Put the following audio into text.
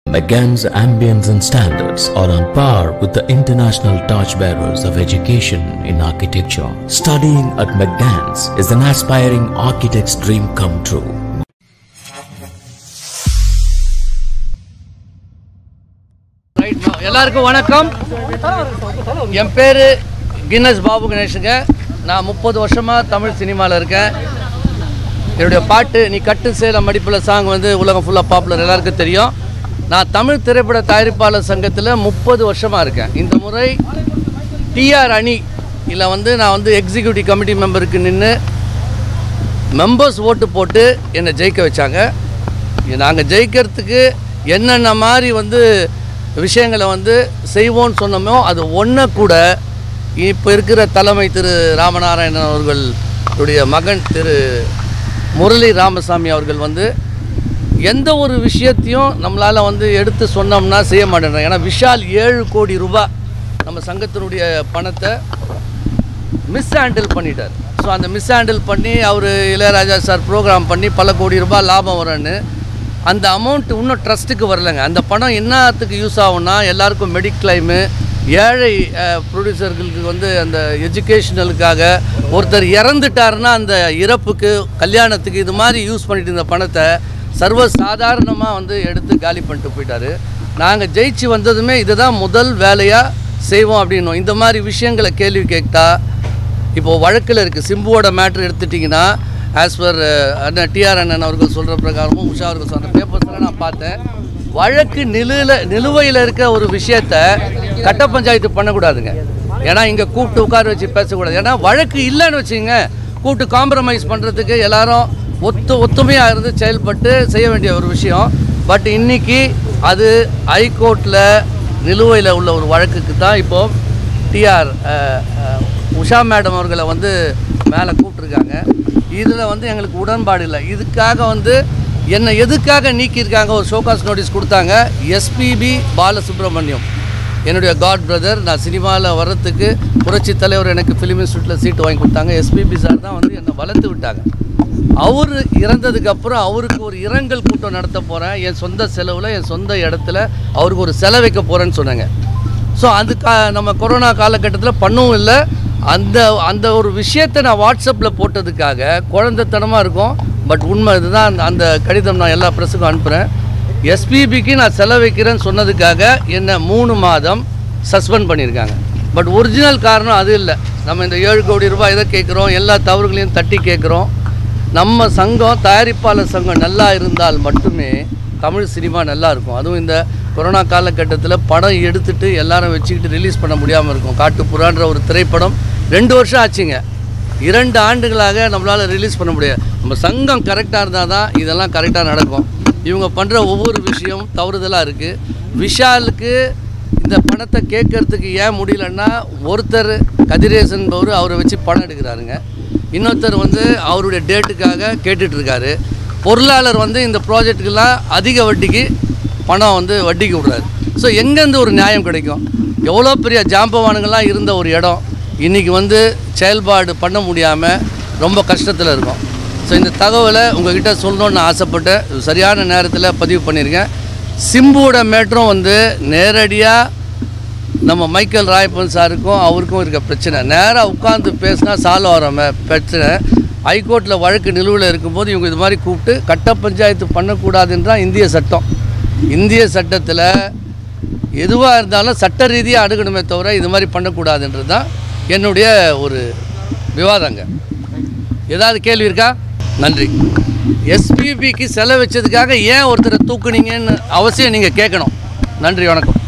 McGann's ambience and standards are on par with the international torchbearers of education in architecture. Studying at McGann's is an aspiring architect's dream come true. Right எல்லாருக்கும் வணக்கம் என் பேர் Guinness Babu கணேஷுங்க நான் முப்பது வருஷமாக தமிழ் சினிமாவில் இருக்கேன் என்னுடைய பாட்டு நீ கட்டு சேலம் மடிப்பில் சாங் வந்து உலகம் ஃபுல்லாக பாப்புலர் எல்லாருக்கும் தெரியும் நான் தமிழ் திரைப்பட தயாரிப்பாளர் சங்கத்தில் முப்பது வருஷமாக இருக்கேன் இந்த முறை டிஆர் அணி இதில் வந்து நான் வந்து எக்ஸிக்யூட்டிவ் கமிட்டி மெம்பருக்கு நின்று மெம்பர்ஸ் ஓட்டு போட்டு என்னை ஜெயிக்க வச்சாங்க நாங்கள் ஜெயிக்கிறதுக்கு என்னென்ன மாதிரி வந்து விஷயங்களை வந்து செய்வோம்னு சொன்னோமோ அது ஒன்றை கூட இப்போ இருக்கிற தலைமை திரு ராமநாராயணன் அவர்களுடைய மகன் திரு முரளி ராமசாமி அவர்கள் வந்து எந்த ஒரு விஷயத்தையும் நம்மளால் வந்து எடுத்து சொன்னோம்னா செய்ய மாட்டேன்றாங்க ஏன்னா விஷால் ஏழு கோடி ரூபாய் நம்ம சங்கத்தினுடைய பணத்தை மிஸ் ஹேண்டில் பண்ணிட்டார் ஸோ அந்த மிஸ் ஹேண்டில் பண்ணி அவர் இளையராஜா சார் ப்ரோக்ராம் பண்ணி பல கோடி ரூபாய் லாபம் வரும்னு அந்த அமௌண்ட் இன்னும் ட்ரஸ்ட்டுக்கு வரலைங்க அந்த பணம் என்னத்துக்கு யூஸ் ஆகும்னா எல்லாருக்கும் மெடிக்ளைமு ஏழை ப்ரொடியூசர்களுக்கு வந்து அந்த எஜுகேஷனலுக்காக ஒருத்தர் இறந்துட்டாருன்னா அந்த இறப்புக்கு கல்யாணத்துக்கு இது மாதிரி யூஸ் பண்ணிட்டு இருந்த பணத்தை சர்வ சாதாரணமாக வந்து எடுத்து காலி பண்ணிட்டு போயிட்டாரு நாங்கள் ஜெயிச்சு வந்ததுமே இதுதான் முதல் வேலையாக செய்வோம் அப்படின்னோம் இந்த மாதிரி விஷயங்களை கேள்வி கேட்டா இப்போது வழக்கில் இருக்குது சிம்புவோட மேட்ரு எடுத்துட்டிங்கன்னா ஆஸ் பர் அண்ணன் டிஆர் அண்ணன் அவர்கள் சொல்கிற பிரகாரமும் உஷா அவர்கள் சொன்ன பேப்பர்ஸில் நான் பார்த்தேன் வழக்கு நிலுவில் நிலுவையில் இருக்க ஒரு விஷயத்த கட்ட பஞ்சாயத்து பண்ணக்கூடாதுங்க ஏன்னா இங்கே கூப்பிட்டு உட்கார வச்சு பேசக்கூடாது ஏன்னா வழக்கு இல்லைன்னு வச்சுங்க கூப்பிட்டு காம்ப்ரமைஸ் பண்ணுறதுக்கு எல்லாரும் ஒத்து ஒத்துமையாக இருந்து செயல்பட்டு செய்ய வேண்டிய ஒரு விஷயம் பட் இன்னைக்கு அது ஹைகோர்ட்டில் நிலுவையில் உள்ள ஒரு வழக்குக்கு தான் இப்போது டிஆர் உஷா மேடம் அவர்களை வந்து மேலே கூப்பிட்ருக்காங்க இதில் வந்து எங்களுக்கு உடன்பாடு இல்லை இதுக்காக வந்து என்னை எதுக்காக நீக்கியிருக்காங்க ஒரு ஷோகாஸ் நோட்டீஸ் கொடுத்தாங்க எஸ்பிபி பாலசுப்ரமணியம் என்னுடைய காட் பிரதர் நான் சினிமாவில் வர்றதுக்கு புரட்சி தலைவர் எனக்கு ஃபிலிம் இன்ஸ்டியூட்டில் சீட்டு வாங்கி கொடுத்தாங்க எஸ்பிபி சார் தான் வந்து என்னை வளர்த்து விட்டாங்க அவர் இறந்ததுக்கு அப்புறம் அவருக்கு ஒரு இரங்கல் கூட்டம் நடத்த போகிறேன் என் சொந்த செலவில் என் சொந்த இடத்துல அவருக்கு ஒரு செலவு வைக்க போகிறேன்னு சொன்னாங்க ஸோ அது கா நம்ம கொரோனா காலகட்டத்தில் பண்ணவும் இல்லை அந்த அந்த ஒரு விஷயத்தை நான் வாட்ஸ்அப்பில் போட்டதுக்காக குழந்தைத்தனமாக இருக்கும் பட் உண்மை இதுதான் அந்த அந்த கடிதம் நான் எல்லா ப்ரெஸ்ஸுக்கும் அனுப்புகிறேன் எஸ்பிபிக்கு நான் செலவு வைக்கிறேன்னு சொன்னதுக்காக என்னை மூணு மாதம் சஸ்பெண்ட் பண்ணியிருக்காங்க பட் ஒரிஜினல் காரணம் அது இல்லை நம்ம இந்த ஏழு கோடி ரூபாய் இதை கேட்குறோம் எல்லா தவறுகளையும் தட்டி கேட்குறோம் நம்ம சங்கம் தயாரிப்பாளர் சங்கம் நல்லா இருந்தால் மட்டுமே தமிழ் சினிமா நல்லா இருக்கும் அதுவும் இந்த கொரோனா காலகட்டத்தில் படம் எடுத்துட்டு எல்லாரும் வச்சுக்கிட்டு ரிலீஸ் பண்ண முடியாமல் இருக்கும் காட்டுப்புறான்ற ஒரு திரைப்படம் ரெண்டு வருஷம் ஆச்சுங்க இரண்டு ஆண்டுகளாக நம்மளால் ரிலீஸ் பண்ண முடியாது நம்ம சங்கம் கரெக்டாக இருந்தால் தான் இதெல்லாம் கரெக்டாக நடக்கும் இவங்க பண்ணுற ஒவ்வொரு விஷயம் தவறுதலாக இருக்குது விஷாலுக்கு இந்த பணத்தை கேட்கறதுக்கு ஏன் முடியலன்னா ஒருத்தர் கதிரேசன் என்பவர் அவரை வச்சு படம் எடுக்கிறாருங்க இன்னொருத்தர் வந்து அவருடைய டேட்டுக்காக கேட்டுட்ருக்காரு பொருளாளர் வந்து இந்த ப்ராஜெக்ட்டுக்கெல்லாம் அதிக வட்டிக்கு பணம் வந்து வட்டிக்கு விடுறாரு ஸோ எங்கேருந்து ஒரு நியாயம் கிடைக்கும் எவ்வளோ பெரிய ஜாம்பவானுங்கள்லாம் இருந்த ஒரு இடம் இன்றைக்கி வந்து செயல்பாடு பண்ண முடியாமல் ரொம்ப கஷ்டத்தில் இருக்கும் ஸோ இந்த தகவலை உங்ககிட்ட சொல்லணும்னு ஆசைப்பட்டேன் இது சரியான நேரத்தில் பதிவு பண்ணியிருக்கேன் சிம்புவோட மேட்டரும் வந்து நேரடியாக நம்ம மைக்கேல் ராயப்பன் சாருக்கும் அவருக்கும் இருக்க பிரச்சனை நேராக உட்காந்து பேசினா சால்வ் ஆகிற மே- பிரச்சனை ஹைகோர்ட்டில் வழக்கு நிலுவையில் இருக்கும்போது இவங்க இது மாதிரி கூப்பிட்டு கட்ட பஞ்சாயத்து பண்ணக்கூடாதுன்றான் இந்திய சட்டம் இந்திய சட்டத்தில் எதுவாக இருந்தாலும் சட்ட ரீதியாக அணுகணுமே தவிர இது மாதிரி பண்ணக்கூடாதுன்றது தான் என்னுடைய ஒரு விவாதங்க ஏதாவது கேள்வி இருக்கா நன்றி எஸ்பிபிக்கு செலவு வச்சதுக்காக ஏன் ஒருத்தரை தூக்குனீங்கன்னு அவசியம் நீங்கள் கேட்கணும் நன்றி வணக்கம்